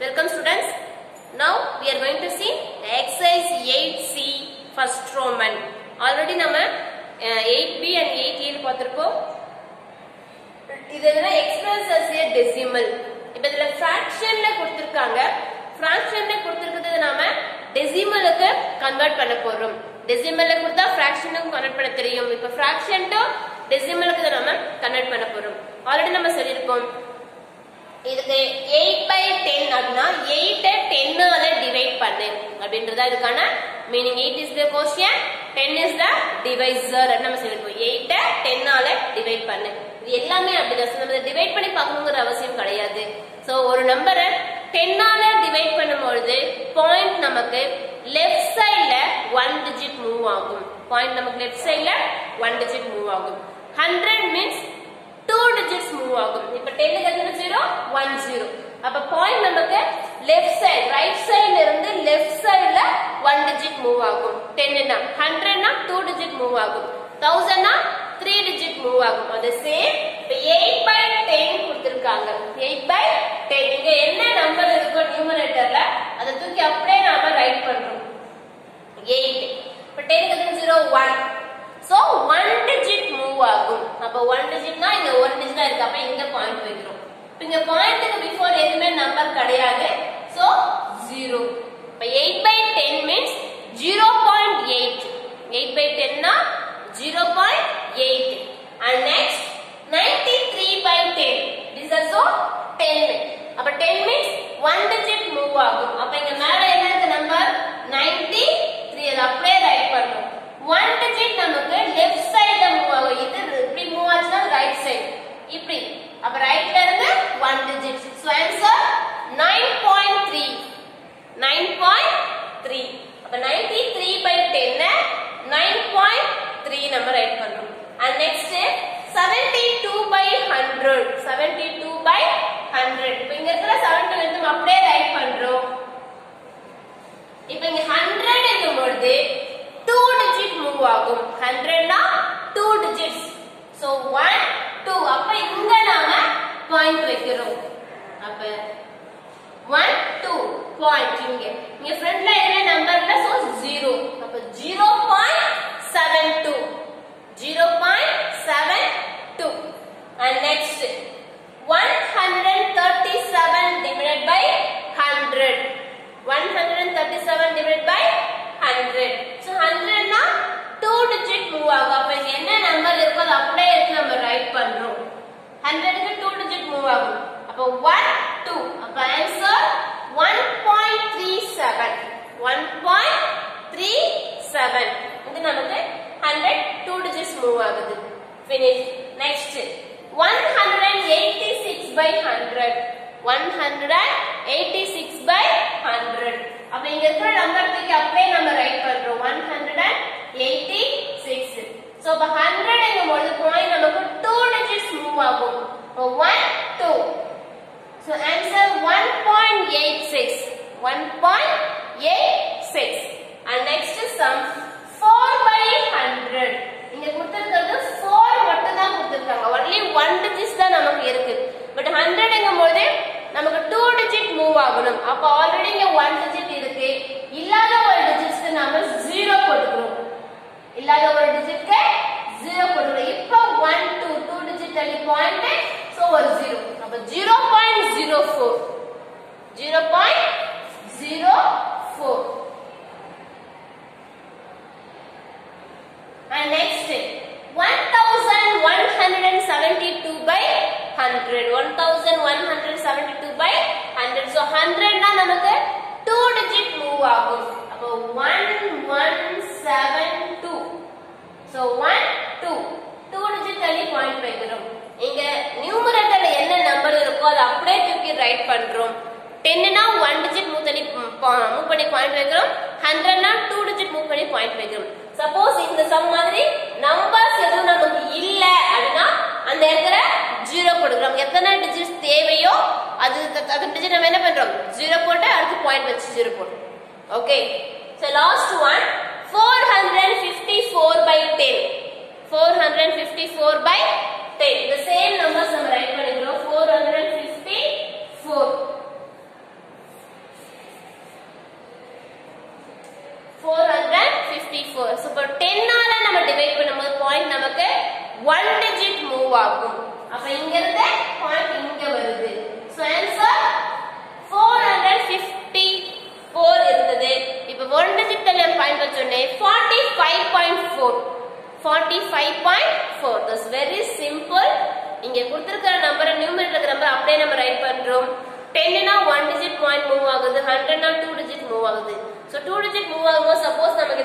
Welcome students. Now we are going to see exercise 8C first Roman. Already நம்ம அஹ், 8B and 8A ல பார்த்திருப்போம். இது என்ன express as a decimal. இப்ப இதுல fractionல கொடுத்திருக்காங்க. fractionல கொடுத்திருக்கிறது நாம decimalக்கு convert பண்ண போறோம். decimalல கொடுத்தா fractionக்கு convert பண்ண தெரியும். இப்ப fraction to decimalக்கு தான் நாம convert பண்ண போறோம். ஆல்ரெடி நம்ம சொல்லியிருக்கோம் இதுக்கு 8 பை 10 அப்படின்னா 8 10 ஆல டிவைட் பண்ணு அப்படின்றதா இதுக்கான meaning 8 is the quotient 10 is the divisor நம்ம சொல்லிருக்கோம் 8 10 ஆல டிவைட் பண்ணு இது எல்லாமே அப்படிதான் So, நம்ம டிவைட் பண்ணி பார்க்கணுங்கிற அவசியம் கிடையாது சோ ஒரு நம்பரை 10 ஆல டிவைட் பண்ணும்பொழுது பாயிண்ட் நமக்கு லெஃப்ட் சைடுல ஒன் டிஜிட் மூவ் ஆகும் பாயிண்ட் நமக்கு லெஃப்ட் சைடுல ஒன் டிஜிட் மூவ் ஆகும் 100 மீன்ஸ் டூ டிஜிட்ஸ் மூவ் ஆகும் இப்ப டென்னுக்கு எத்தனை ஜீரோ ஒன் ஜீரோ அப்ப பாயிண்ட் நமக்கு லெஃப்ட் சைடு ரைட் சைடுல இருந்து லெஃப்ட் சைடுல ஒன் டிஜிட் மூவ் ஆகும் டென்னா ஹண்ட்ரட்னா டூ டிஜிட் மூவ் ஆகும் தௌசண்ட்னா த்ரீ டிஜிட் மூவ் ஆகும் அது சேம் இப்ப எயிட் பை டென் கொடுத்திருக்காங்க எயிட் பை டென் இங்க என்ன நம்பர் இருக்கோ நியூமரேட்டர்ல அதை தூக்கி அப்படியே நாம ரைட் பண்றோம் எயிட் இப்ப டென்க்கு எத்தனை zero one so one digit move ஆகும் அப்ப ஒன் டிஜிட்னா இங்க ஒன் டிஜிட் தான் இருக்கு அப்ப இங்க பாயிண்ட் வைக்கிறோம் இப்ப இங்க பாயிண்ட்க்கு பிஃபோர் எதுவுமே நம்பர் கிடையாது சோ ஜீரோ இப்ப eight by ten means zero point eight eight by டென்னா zero point eight and next ninety three by ten is also ten அப்ப ten means one digit move ஆகும் அப்ப இங்க மேல என்ன இருக்கு நம்பர் நைன்டி த்ரீ அதை அப்படியே ரைட் பண்றோம் ஒன் டிஜிட் நமக்கு லெஃப்ட் சைடுல மூவ் ஆகும் இது இப்படி மூவ் ஆச்சுன்னா ரைட் சைடு இப்படி அப்ப ரைட்ல இருந்து one digit so answer nine point three nine point three அப்ப ninety three by ten nine point three நம்ம ரைட் பண்றோம் and next seventy two by hundred seventy two by hundred இப்ப இங்க இருக்கிற செவன்டி வந்து நம்ம அப்படியே ரைட் பண்றோம் இப்ப இங்க ஹண்ட்ரட் என்னும் பொழுது டூ டிஜிட் மூவ் ஆகும் ஹண்ட்ரட்னா two digits so one two அப்ப இங்க நாம பாயிண்ட் வைக்கிறோம் அப்ப ஒன் டூ பாயிண்ட் இங்க இங்க ஃப்ரண்ட்ல என்ன நம்பர் இல்ல சோ ஜீரோ அப்ப zero point seven two zero point seven two and next one hundred thirty seven divide by hundred one hundred thirty seven divide by hundred so ஹண்ட்ரட்னா two digit move ஆகும் அப்ப இங்க என்ன number இருக்கோ அது அப்படியே எடுத்து நம்ம ரைட் பண்றோம் ஹண்ட்ரடுக்கு டூ டிஜிட் மூவ் ஆகும் அப்போ ஒன் டூ அப்ப answer one point three seven one point three seven இது நமக்கு ஹண்ட்ரட் டூ டிஜிட்ஸ் மூவ் ஆகுது finish next 186 by 100 186 by 100 அப்ப இங்க இருக்கிற நம்பர் தூக்கி அப்படியே நம்ம ரைட் பண்றோம் 186 சோ அப்ப 100 எங்கும்போது பாயிண்ட் நமக்கு 2 டிஜிட்ஸ் மூவ் ஆகும் 1 2 So answer 1.86. 1.86. And next is sum 4 by 100. இங்க கொடுத்திருக்கிறது 4 மட்டும் தான் கொடுத்திருக்காங்க. Only 1 digits தான் நமக்கு இருக்கு. But 100 எங்கும்போது நமக்கு 2 digit மூவ் ஆகணும். அப்ப ஆல்ரெடி இங்க 1 digit இருக்கு. இல்லாத ஒரு டிஜிட்ஸ்க்கு நாம 0 போட்டுக்கிறோம். இல்லாத ஒரு டிஜிட்க்கு 0 போட்டுக்கிறோம். இப்போ 1 2 2 டிஜிட் தள்ளி பாயிண்ட் சோ ஒரு 0. அப்ப 0.04 0.04 and next 1172 by 100 1172 by 100 so 100 னா நமக்கு 2 digit move ஆகும் அப்போ 1172 so 1 2 2 digit தள்ளி பாயிண்ட் வைக்கிறோம் இங்க நியூமரேட்டர்ல என்ன நம்பர் இருக்கோ அதை அப்படியே தூக்கி ரைட் பண்றோம் டென்னா ஒன் டிஜிட் மூவ் பண்ணி மூவ் பண்ணி பாயிண்ட் வைக்கிறோம் ஹண்ட்ரட்னா டூ டிஜிட் மூவ் பண்ணி பாயிண்ட் வைக்கிறோம் சப்போஸ் இந்த சம் மாதிரி நம்பர்ஸ் எதுவும் நமக்கு இல்ல அப்படின்னா அந்த இடத்துல ஜீரோ போடுக்கிறோம் எத்தனை டிஜிட்ஸ் தேவையோ அது அது டிஜிட் நம்ம என்ன பண்றோம் ஜீரோ போட்டு அடுத்து பாயிண்ட் வச்சு ஜீரோ போடுறோம் okay so last one four hundred fifty four by ten four hundred fifty four by ten இந்த சேம் நம்பர்ஸ் நம்ம ரைட் பண்ணிக்கிறோம் four hundred fifty four move ஆகும் அப்ப இங்க இருந்து பாயிண்ட் இங்க வருது சோ ஆன்சர் 454 இருந்தது இப்ப ஒன் டிஜிட் நான் பாயிண்ட் வச்சோனே 45.4 45.4 that's very simple இங்க கொடுத்திருக்கிற நம்பர் நியூமரேட்டர் நம்பர் அப்படியே நம்ம ரைட் பண்றோம் 10 னா 1 டிஜிட் பாயிண்ட் மூவ் ஆகுது 100 னா 2 டிஜிட் மூவ் ஆகுது சோ 2 டிஜிட் மூவ் ஆகும்போது சப்போஸ் நமக்கு